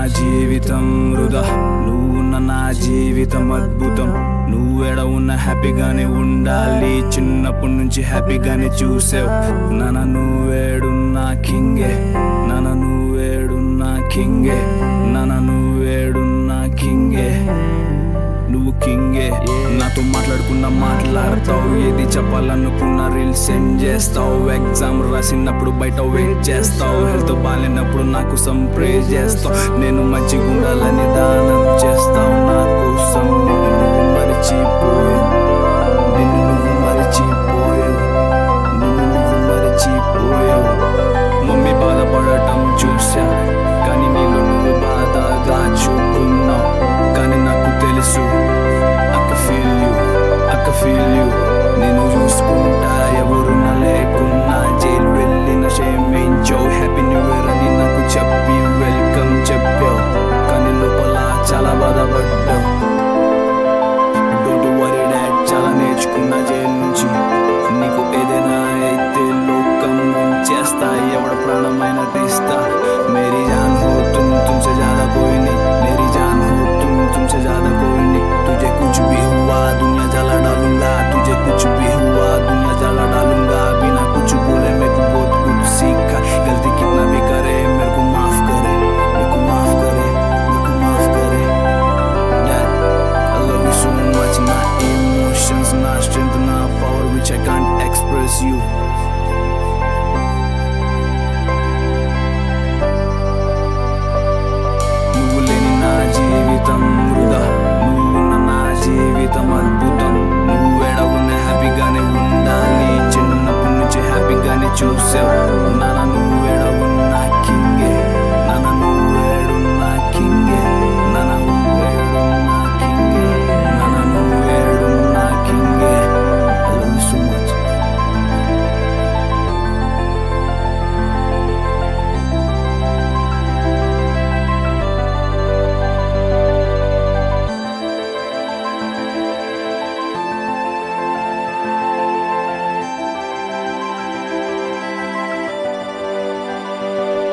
జీవితం వృధా నువ్వున్న నా జీవితం అద్భుతం నువ్వెడ ఉన్న హ్యాపీగానే ఉండాలి చిన్నప్పటి నుంచి హ్యాపీగానే చూసావు నన్న నువ్వేడున్నా కింగే నన్న నువ్వేడున్నా కింగే నన్న నువ్వేడున్నా కింగే నువ్వు కింగే నాతో మాట్లాడుకున్న మాట్లాడతావు ఏది చెప్పాలనుకున్న రీల్స్ సెండ్ చేస్తావు ఎగ్జామ్ రాసినప్పుడు బయట వెయిట్ చేస్తావు హెల్త్ బాగాలేనప్పుడు నాకు సం ప్రే చేస్తావు నేను మంచిగా ఉండాలని దానం చేస్తావు నా కోసం నిన్ను నువ్వు మరిచిపోయి నిన్ను నువ్వు మరిచిపోయావు నిన్ను నువ్వు మరిచిపోయావు మమ్మీ బాధపడటం చూసా కానీ నీళ్ళు నువ్వు బాధ దాచుకున్నావు కానీ నాకు తెలుసు అక్క ఫీల్ యూ అక్క ఫీల్ యూ నేను చూసుకుంటా ఎవరు నా లేకున్నా జైలు వెళ్ళిన క్షమించావు హ్యాపీ న్యూ ఇయర్ అని నాకు చెప్పి వెల్కమ్ చెప్పావు కానీ లోపల చాలా బాధపడ్డావు డోంట్ వరీ డాడ్ చాలా నేర్చుకున్నా జైలు నుంచి నీకు ఏదైనా అయితే లోకం చేస్తా ఎవడ ప్రాణమైన తీస్తా మేరీ జాన్ హో तुम तुमसे ज्यादा कोई नहीं मेरी जान हो तुम तुमसे ज्यादा कोई नहीं तुझे कुछ भी हुआ दुनिया जला डालूंगा तुझे कुछ भी हुआ दुनिया जला डालूंगा बिना कुछ बोले मेरे को बहुत कुछ सीखा गलती कितना भी करे मेरे को माफ करे मेरे को माफ करे मेरे को माफ करे Dad, I love you so much, not emotions, not strength, not power, which I can't express you. నువ్వు లేని నా జీవితం వృధా నువ్వున్న నా జీవితం అద్భుతం నువ్వు ఎడ ఉన్న హ్యాపీగానే ఉండాలి చిన్నప్పటి నుంచి హ్యాపీగానే చూసావు